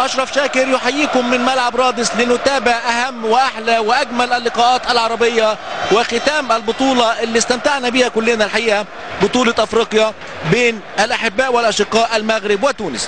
أشرف شاكر يحييكم من ملعب رادس لنتابع أهم وأحلى وأجمل اللقاءات العربية وختام البطولة اللي استمتعنا بها كلنا الحقيقة بطولة أفريقيا بين الأحباء والأشقاء المغرب وتونس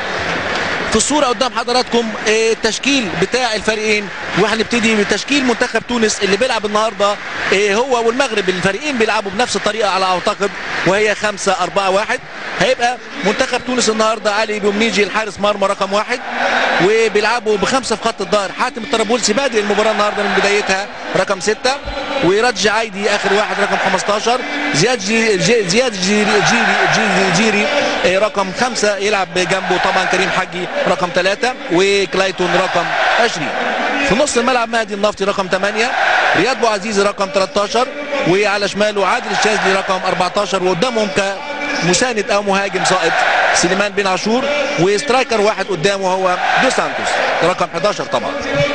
في الصورة قدام حضراتكم آه، التشكيل بتاع الفريقين وهنبتدي بتشكيل منتخب تونس اللي بيلعب النهارده آه، هو والمغرب الفريقين بيلعبوا بنفس الطريقة على أعتقد وهي 5 4 1 هيبقى منتخب تونس النهارده علي بومنيجي الحارس مرمى رقم واحد وبيلعبوا بخمسة في خط الظهر حاتم الطرابلسي بادئ المباراة النهارده من بدايتها رقم ستة ورجع عايدي اخر واحد رقم 15 زياد جي جي زياد جيري جيري جيري, جيري آه، رقم خمسة يلعب جنبه طبعا كريم حجي رقم ثلاثة وكلايتون رقم 20 في نص الملعب مهدي النفطي رقم 8 رياض بو عزيز رقم 13 وعلى شماله عادل الشاذلي رقم 14 وقدامهم كمساند او مهاجم سائط سليمان بن عاشور وسترايكر واحد قدامه هو دو سانتوس رقم 11 طبعا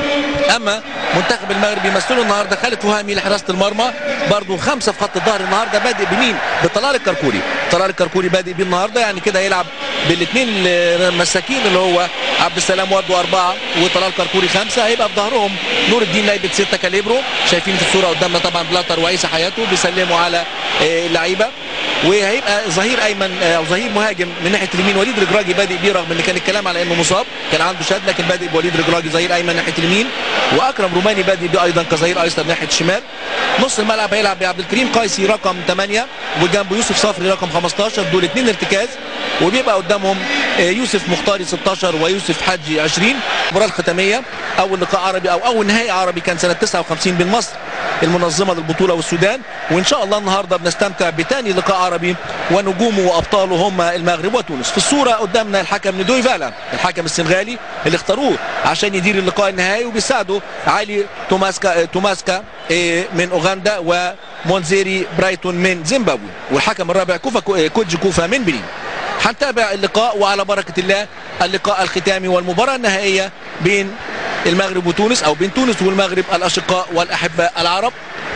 اما منتخب المغرب بيمثله النهارده خالد فهمي لحراسه المرمى برضه خمسه في خط الظهر النهارده بادئ بمين؟ بطلال الكركوري طلال الكركوري بادئ بيه النهارده يعني كده هيلعب بالاثنين المساكين اللي هو عبد السلام وردو اربعه وطلال كركوري خمسه هيبقى في ظهرهم نور الدين لعيبه سته كاليبرو شايفين في الصوره قدامنا طبعا بلاتر وعيسى حياته بيسلموا على آه، اللعيبه وهيبقى ظهير ايمن آه، او ظهير مهاجم من ناحيه اليمين وليد رجراجي بادئ بيه رغم ان كان الكلام على انه مصاب كان عنده شد لكن بادئ بوليد رجراجي ظهير ايمن ناحيه اليمين واكرم روماني بادئ بيه ايضا كظهير ايسر ناحيه الشمال نص الملعب هيلعب بعبد الكريم قيسي رقم 8 وجنبه يوسف صفري رقم 15 دول اثنين ارتكاز وبيبقى قدامهم آه، يوسف مختاري 16 ويوسف حجي 20 المباراه الختاميه اول لقاء عربي او اول نهائي عربي كان سنه 59 بين مصر المنظمه للبطوله والسودان وان شاء الله النهارده بنستمتع بثاني لقاء عربي ونجومه وابطاله هم المغرب وتونس في الصوره قدامنا الحكم ندوي فالا الحكم السنغالي اللي اختاروه عشان يدير اللقاء النهائي وبيساعده علي توماسكا توماسكا إيه، من اوغندا ومونزيري برايتون من زيمبابوي والحكم الرابع كوفا كو- كوجي كوفا من بنين هنتابع اللقاء وعلى بركه الله اللقاء الختامي والمباراه النهائيه بين المغرب وتونس او بين تونس والمغرب الاشقاء والاحباء العرب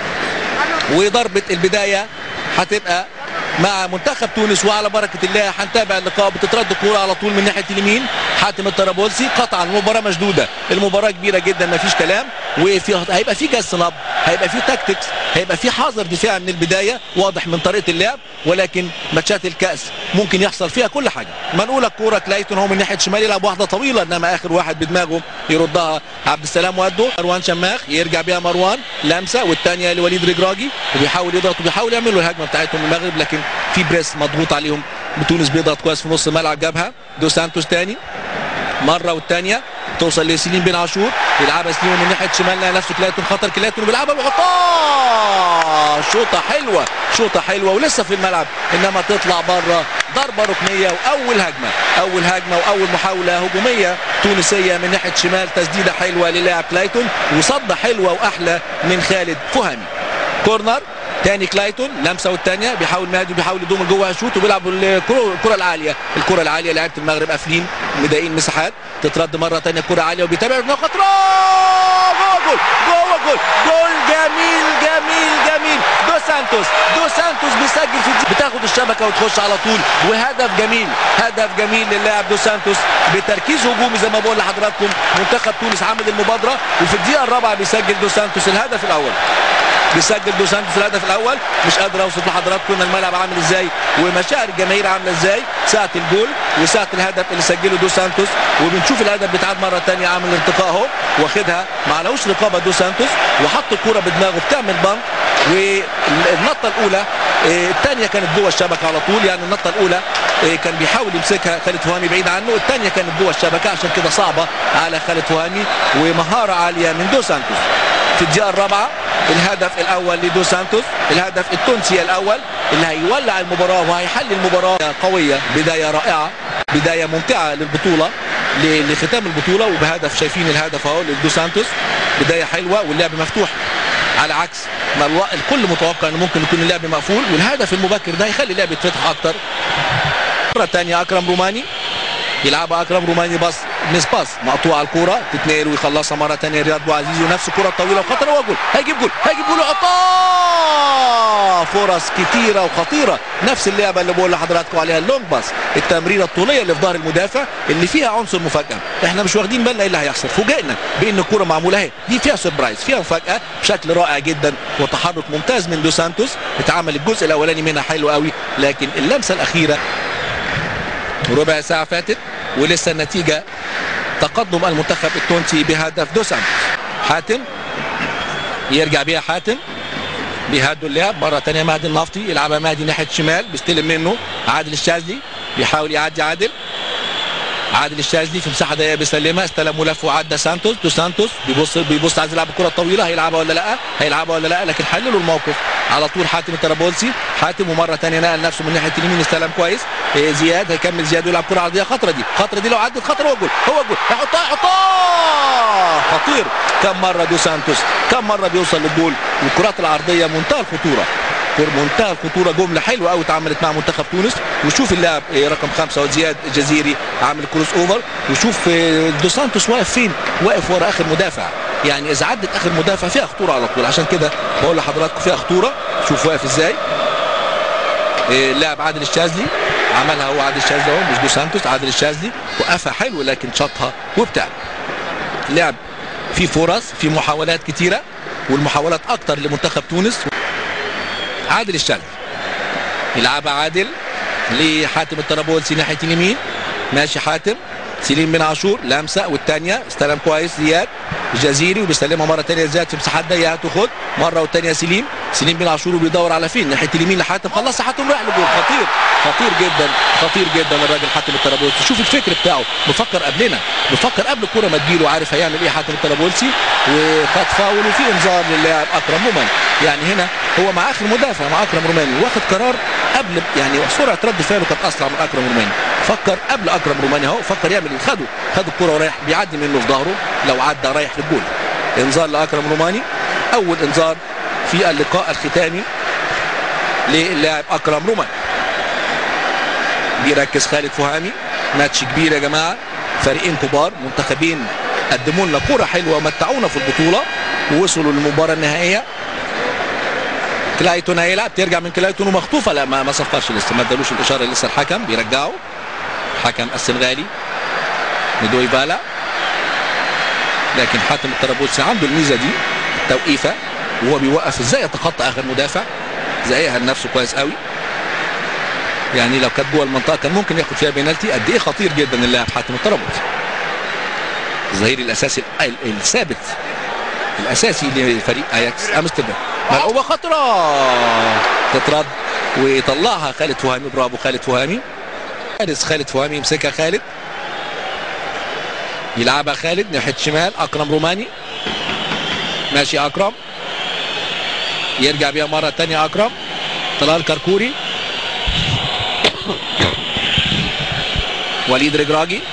وضربه البدايه هتبقى مع منتخب تونس وعلى بركه الله هنتابع اللقاء بتترد الكوره على طول من ناحيه اليمين حاتم الطرابلسي قطعا المباراه مشدوده المباراه كبيره جدا ما فيش كلام وفي هيبقى في جس نبض هيبقى في تاكتكس هيبقى في حذر دفاع من البدايه واضح من طريقه اللعب ولكن ماتشات الكاس ممكن يحصل فيها كل حاجه منقول الكوره كلايتون هو من ناحيه الشمال يلعب واحده طويله انما اخر واحد بدماغه يردها عبد السلام وده مروان شماخ يرجع بيها مروان لمسه والثانيه لوليد رجراجي وبيحاول يضغط وبيحاول يعملوا الهجمه بتاعتهم المغرب لكن في بريس مضغوط عليهم بتونس بيضغط كويس في نص الملعب جابها دو سانتوس تاني مره والثانيه توصل لسليم بن عاشور يلعبها سليم من ناحيه شمالنا نفسه كلاتون خطر كلاتون وبيلعبها بيحطها شوطه حلوه شوطه حلوه ولسه في الملعب انما تطلع بره ضربه ركنيه واول هجمه اول هجمه واول محاوله هجوميه تونسيه من ناحيه شمال تسديده حلوه للاعب كلايتون وصده حلوه واحلى من خالد فهمي كورنر تاني كلايتون لمسه والثانيه بيحاول مهدي بيحاول يضم لجوه يشوط وبيلعب الكره الكره العاليه الكره العاليه لعيبه المغرب قافلين مضايقين مساحات تترد مره ثانيه كره عاليه وبيتابع ابن خطره جوه جول جوه جول جول جميل جميل جميل دو سانتوس دو سانتوس بيسجل في الدي- بتاخد الشبكه وتخش على طول وهدف جميل هدف جميل للاعب دو سانتوس بتركيز هجومي زي ما بقول لحضراتكم منتخب تونس عامل المبادره وفي الدقيقه الرابعه بيسجل دو سانتوس الهدف الاول بيسجل دو سانتوس الهدف الاول مش قادر اوصف لحضراتكم ان الملعب عامل ازاي ومشاعر الجماهير عامله ازاي ساعه الجول وساعه الهدف اللي سجله دو سانتوس وبنشوف الهدف بيتعاد مره ثانيه عامل ارتقاء اهو واخدها ما علوش رقابه دو سانتوس وحط الكوره بدماغه بتعمل بنك والنطه الاولى آه، الثانيه كانت جوه الشبكه على طول يعني النطه الاولى آه، كان بيحاول يمسكها خالد فهمي بعيد عنه الثانيه كانت جوه الشبكه عشان كده صعبه على خالد فهمي ومهاره عاليه من دو سانتوس في الدقيقه الرابعه الهدف الاول لدو سانتوس الهدف التونسي الاول اللي هيولع المباراه وهيحل المباراه قويه بدايه رائعه بدايه ممتعه للبطوله ل- لختام البطوله وبهدف شايفين الهدف اهو لدو سانتوس بدايه حلوه واللعب مفتوح على عكس ما الو- الكل متوقع ان ممكن يكون اللعب مقفول والهدف المبكر ده هيخلي اللعب يتفتح اكتر مره ثانيه اكرم روماني يلعبها اكرم روماني باص مس باس مقطوعه الكوره تتنقل ويخلصها مره ثانيه رياض بو عزيز ونفس الكره الطويله وخطر هو جول هيجيب جول هيجيب جول ويحطها فرص كتيرة وخطيرة نفس اللعبة اللي بقول لحضراتكم عليها اللونج باس التمريرة الطولية اللي في ظهر المدافع اللي فيها عنصر مفاجأة احنا مش واخدين بالنا ايه اللي هيحصل فوجئنا بان الكرة معمولة اهي دي فيها سربرايز فيها مفاجأة بشكل رائع جدا وتحرك ممتاز من دو سانتوس اتعمل الجزء الاولاني منها حلو قوي لكن اللمسة الاخيرة ربع ساعة فاتت ولسه النتيجة تقدم المنتخب التونسي بهدف دو سانتوس حاتم يرجع بيها حاتم بيهدوا اللعب مره ثانيه مهدي النفطي يلعبها مهدي ناحيه الشمال بيستلم منه عادل الشاذلي بيحاول يعدي عادل عادل الشاذلي في مساحه ضيقه بيسلمها استلم ولف وعدى سانتوس دو سانتوس بيبص بيبص عايز يلعب الكره الطويله هيلعبها ولا لا هيلعبها ولا لا لكن حللوا الموقف على طول حاتم الترابولسي حاتم ومره ثانيه نقل نفسه من ناحيه اليمين استلم كويس إيه زياد هيكمل زياد ويلعب كره عرضيه خطره دي خطره دي لو عدت خطره هو جول هو جول هيحطها يحطها خطير كم مره دو سانتوس كم مره بيوصل للجول والكرات العرضيه منتهى الخطوره منتهى الخطوره جمله حلوه قوي اتعملت مع منتخب تونس وشوف اللاعب رقم خمسة وزياد جزيري عامل كروس اوفر وشوف دو سانتوس واقف فين واقف ورا اخر مدافع يعني اذا عدت اخر مدافع فيها خطوره على طول عشان كده بقول لحضراتكم فيها خطوره شوف واقف ازاي اللاعب عادل الشاذلي عملها هو عادل الشاذلي اهو مش دو سانتوس عادل الشاذلي وقفها حلو لكن شاطها وبتاع لعب في فرص في محاولات كتيره والمحاولات اكتر لمنتخب تونس عادل الشاذلي يلعبها عادل لحاتم الطرابلسي ناحيه اليمين ماشي حاتم سليم بن عاشور لمسه والثانيه استلم كويس زياد الجزيري وبيستلمها مره ثانيه زياد في مساحات ضيقه تاخد مره والثانيه سليم سليم بن عاشور وبيدور على فين ناحيه اليمين لحاتم خلص حاتم راح لجول خطير خطير جدا خطير جدا الراجل حاتم الطرابلسي شوف الفكر بتاعه بفكر قبلنا بفكر قبل الكره ما تجيله عارف هيعمل ايه حاتم الطرابلسي وخد فاول وفي انذار للاعب اكرم مومن يعني هنا هو مع اخر مدافع مع اكرم روماني واخد قرار قبل يعني سرعه رد فعله كانت اسرع من اكرم روماني فكر قبل اكرم روماني اهو فكر يعمل ايه خده خد الكره ورايح بيعدي منه في ظهره لو عدى رايح للجول انذار لاكرم روماني اول انذار في اللقاء الختامي للاعب اكرم روماني بيركز خالد فهامي ماتش كبير يا جماعه فريقين كبار منتخبين قدموا لنا كوره حلوه ومتعونا في البطوله ووصلوا للمباراه النهائيه كلايتون هيلعب ترجع من كلايتون ومخطوفه لا ما ما صفرش لسه ما ادالوش الاشاره لسه الحكم بيرجعه حكم السنغالي ندوي بالا لكن حاتم الطرابلسي عنده الميزه دي توقيفه وهو بيوقف ازاي يتخطى اخر مدافع زقها لنفسه كويس قوي يعني لو كانت جوه المنطقه كان ممكن ياخد فيها بينالتي قد ايه خطير جدا اللاعب حاتم الطرابلسي الظهير الاساسي الثابت الاساسي لفريق اياكس امستردام ملعوبه خطره تترد ويطلعها خالد فهامي برافو خالد فهامي حارس خالد فهامي يمسكها خالد يلعبها خالد ناحيه شمال اكرم روماني ماشي اكرم يرجع بيها مره ثانيه اكرم طلال كركوري وليد رجراجي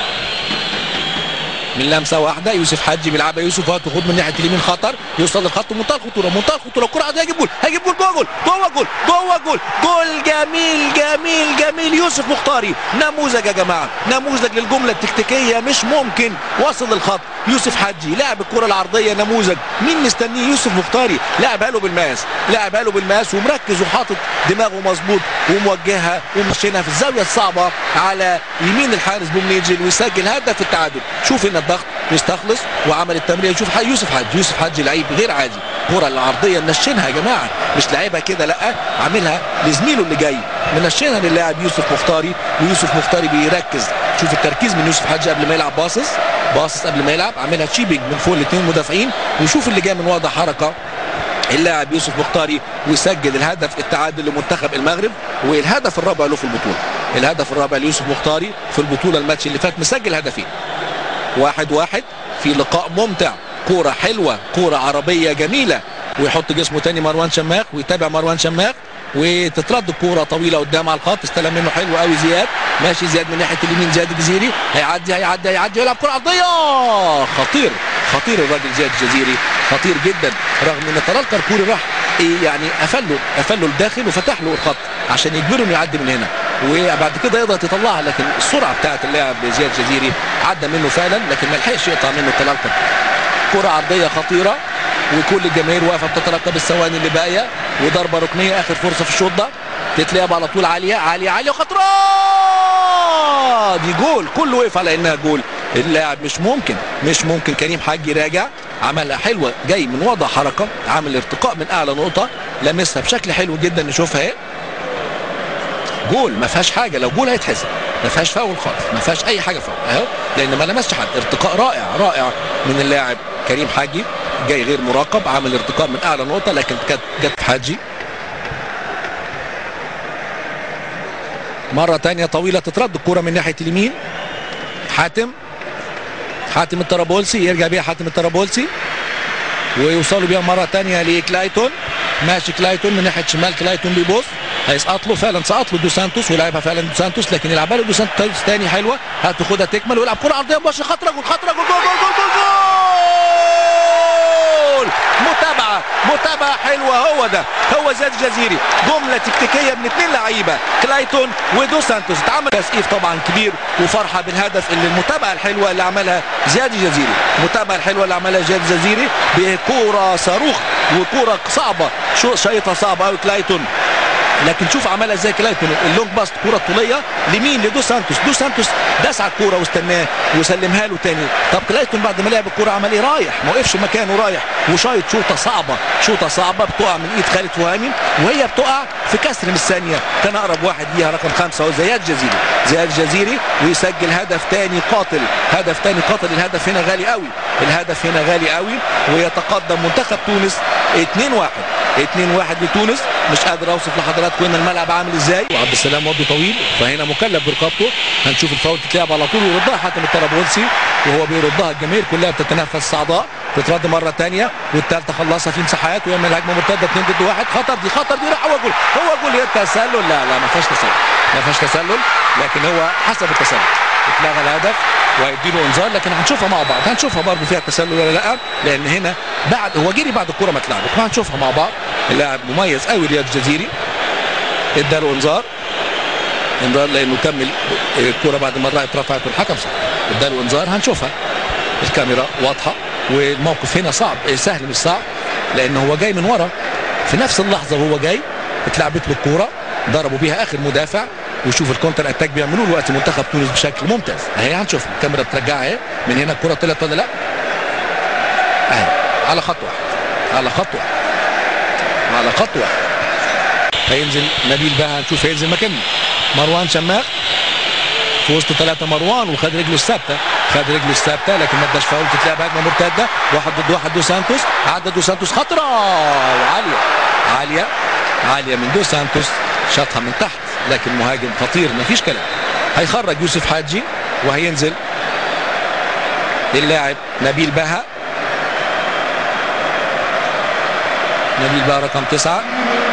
من لمسه واحده يوسف حجي بيلعبها يوسف هتاخد من ناحيه اليمين خطر يوصل للخط منتهى الخطوره منتهى الخطوره الكره عاديه هيجيب جول هيجيب جول جوه جول جوه جول جوه جول جول جميل جميل جميل يوسف مختاري نموذج يا جماعه نموذج للجمله التكتيكيه مش ممكن وصل للخط يوسف حجي لعب الكره العرضيه نموذج مين مستنيه يوسف مختاري لعبها له بالماس لعبها له بالماس ومركز وحاطط دماغه مظبوط وموجهها ومشينا في الزاويه الصعبه على يمين الحارس بومنيجل ويسجل هدف التعادل شوف ان الضغط يستخلص وعمل التمرير شوف يوسف حج يوسف حج لعيب غير عادي الكره العرضيه منشنها يا جماعه مش لعيبها كده لا عاملها لزميله اللي جاي منشنها للاعب يوسف مختاري ويوسف مختاري بيركز شوف التركيز من يوسف حج قبل ما يلعب باصص باصص قبل ما يلعب عاملها تشيبنج من فوق الاثنين مدافعين وشوف اللي جاي من وضع حركه اللاعب يوسف مختاري ويسجل الهدف التعادل لمنتخب المغرب والهدف الرابع له في البطوله الهدف الرابع ليوسف مختاري في البطوله الماتش اللي فات مسجل هدفين واحد واحد في لقاء ممتع كورة حلوة كورة عربية جميلة ويحط جسمه تاني مروان شماخ ويتابع مروان شماخ وتترد الكوره طويله قدام على الخط استلم منه حلو قوي زياد ماشي زياد من ناحيه اليمين زياد الجزيري هيعدي هيعدي هيعدي يلعب كره عرضيه خطير خطير الراجل زياد الجزيري خطير جدا رغم ان طلال كركوري راح ايه يعني قفل له قفل له الداخل وفتح له الخط عشان يجبره انه يعدي من هنا وبعد كده يقدر يطلعها لكن السرعه بتاعت اللاعب زياد جزيري عدى منه فعلا لكن ما لحقش يقطع منه طلال كركوري كره عرضيه خطيره وكل الجماهير واقفه بتترقب الثواني اللي باقيه وضربه ركنيه اخر فرصه في الشوط ده تتلعب على طول عاليه عاليه عاليه وخطره دي جول كله وقف على انها جول اللاعب مش ممكن مش ممكن كريم حاج راجع عملها حلوه جاي من وضع حركه عمل ارتقاء من اعلى نقطه لمسها بشكل حلو جدا نشوفها اهي جول ما فيهاش حاجه لو جول هيتحسب ما فيهاش فاول خالص ما فيهاش اي حاجه فاول اهو لان ما لمسش حد ارتقاء رائع رائع من اللاعب كريم حاجي جاي غير مراقب عمل ارتقاء من اعلى نقطه لكن كانت جت حاجي مره ثانيه طويله تترد الكره من ناحيه اليمين حاتم حاتم الطرابلسي يرجع بيها حاتم الطرابلسي ويوصلوا بيها مره ثانيه لكلايتون ماشي كلايتون من ناحيه شمال كلايتون بيبص هيسقط له فعلا سقط له دو سانتوس ويلعبها فعلا دو سانتوس لكن يلعبها له دو سانتوس ثاني حلوه هتاخدها تكمل ويلعب كره عرضيه مباشره خطره جول خطره جول جول جول جول جول, جول. متابعه متابعه حلوه هو ده هو زياد الجزيري جمله تكتيكيه من اثنين لعيبه كلايتون ودو سانتوس اتعمل تسقيف طبعا كبير وفرحه بالهدف اللي المتابعه الحلوه اللي عملها زياد الجزيري المتابعه الحلوه اللي عملها زياد الجزيري بكوره صاروخ وكوره صعبه شو شايطها صعبه قوي كلايتون لكن شوف عملها ازاي كلايتون اللونج باست كره طوليه لمين لدو سانتوس دو سانتوس داس على الكوره واستناه وسلمها له تاني طب كلايتون بعد ما لعب الكوره عمل ايه رايح ما وقفش مكانه رايح وشايط شوطه صعبه شوطه صعبه بتقع من ايد خالد فهامي وهي بتقع في كسر من الثانيه كان اقرب واحد ليها رقم خمسه هو زياد جزيري زياد جزيري ويسجل هدف تاني قاتل هدف تاني قاتل الهدف هنا غالي قوي الهدف هنا غالي قوي ويتقدم منتخب تونس 2 1 2 1 لتونس مش قادر اوصف لحضراتكم ان الملعب عامل ازاي وعبد السلام وضو طويل فهنا مكلف برقابته هنشوف الفاول تتلعب على طول ويردها حاتم الطرابلسي وهو بيردها الجماهير كلها بتتنافس صعداء تترد مره ثانيه والثالثه خلصها في مساحات ويعمل هجمه مرتده 2 ضد 1 خطر دي خطر دي راح هو جول هو جول هي تسلل لا لا ما فيهاش تسلل ما فيهاش تسلل لكن هو حسب التسلل اتلغى الهدف وهيديله انذار لكن هنشوفها مع بعض هنشوفها برضه فيها تسلل ولا لا لان هنا بعد هو جري بعد الكره ما اتلعبت وهنشوفها مع بعض اللاعب مميز قوي رياض الجزيري اداله انذار انذار لانه كمل الكره بعد ما راحت رفعت والحكم صح اداله انذار هنشوفها الكاميرا واضحه والموقف هنا صعب سهل مش صعب لان هو جاي من ورا في نفس اللحظه وهو جاي اتلعبت له الكوره ضربوا بيها اخر مدافع وشوف الكونتر اتاك بيعملوه دلوقتي منتخب تونس بشكل ممتاز اهي هنشوف الكاميرا بترجعها اهي من هنا الكره طلعت ولا لا اهي على خط واحد على خط واحد على خط واحد هينزل نبيل بقى هنشوف هينزل مكانه مروان شماخ في وسط ثلاثة مروان وخد رجله الثابتة خد رجله الثابتة لكن ما اداش فاول تتلعب هجمة مرتدة واحد ضد واحد دو سانتوس عدى دو سانتوس خطرة وعالية عالية عالية من دو سانتوس شاطها من تحت لكن مهاجم خطير مفيش كلام هيخرج يوسف حاجي وهينزل اللاعب نبيل بها نبيل بها رقم تسعة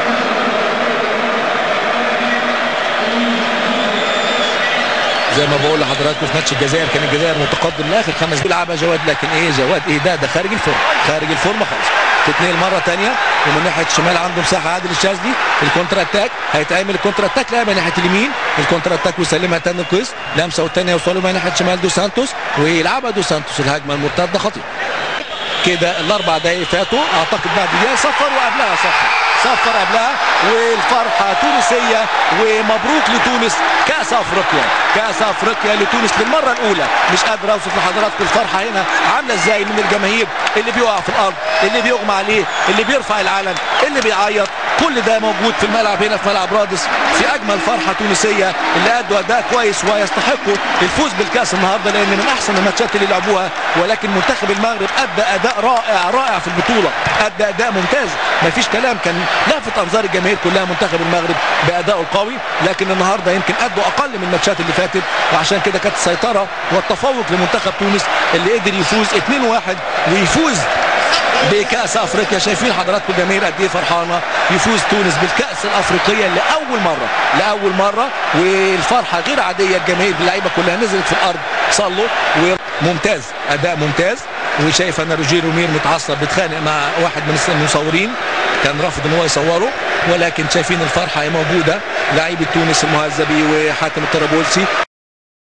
زي ما بقول لحضراتكم في ماتش الجزائر كان الجزائر متقدم لاخر خمس بيلعبها جواد لكن ايه جواد ايه ده ده خارج الفورم خارج الفورمه خالص تتنقل مره ثانيه ومن ناحيه الشمال عنده مساحه عادل الشاذلي الكونتر اتاك هيتعمل الكونتر اتاك لعبها ناحيه اليمين الكونتر اتاك ويسلمها تاني كويس لمسه والثانيه يوصلوا من ناحيه شمال دو سانتوس ويلعبها دو سانتوس الهجمه المرتده خطيره كده الاربع دقائق فاتوا اعتقد بعد دقيقه صفر وقبلها صفر صفر قبلها والفرحه تونسيه ومبروك لتونس كاس افريقيا كاس افريقيا لتونس للمره الاولى مش قادر اوصف لحضراتكم الفرحه هنا عامله ازاي من الجماهير اللي بيقع في الارض اللي بيغمى عليه اللي بيرفع العلم اللي بيعيط كل ده موجود في الملعب هنا في ملعب رادس في اجمل فرحه تونسيه اللي ادوا اداء كويس ويستحقوا الفوز بالكاس النهارده لان من احسن الماتشات اللي لعبوها ولكن منتخب المغرب ادى اداء رائع رائع في البطوله ادى اداء ممتاز مفيش كلام كان لافت انظار الجماهير كلها منتخب المغرب بادائه القوي لكن النهارده يمكن ادوا اقل من الماتشات اللي فاتت وعشان كده كانت السيطره والتفوق لمنتخب تونس اللي قدر يفوز 2-1 ويفوز بكاس افريقيا شايفين حضراتكم الجماهير قد ايه فرحانه يفوز تونس بالكاس الافريقيه لاول مره لاول مره والفرحه غير عاديه الجماهير اللعيبه كلها نزلت في الارض صلوا وممتاز اداء ممتاز وشايف ان روجير رومير متعصب بيتخانق مع واحد من المصورين كان رافض ان هو يصوره ولكن شايفين الفرحه هي موجوده لعيبه تونس المهذبي وحاتم الطرابلسي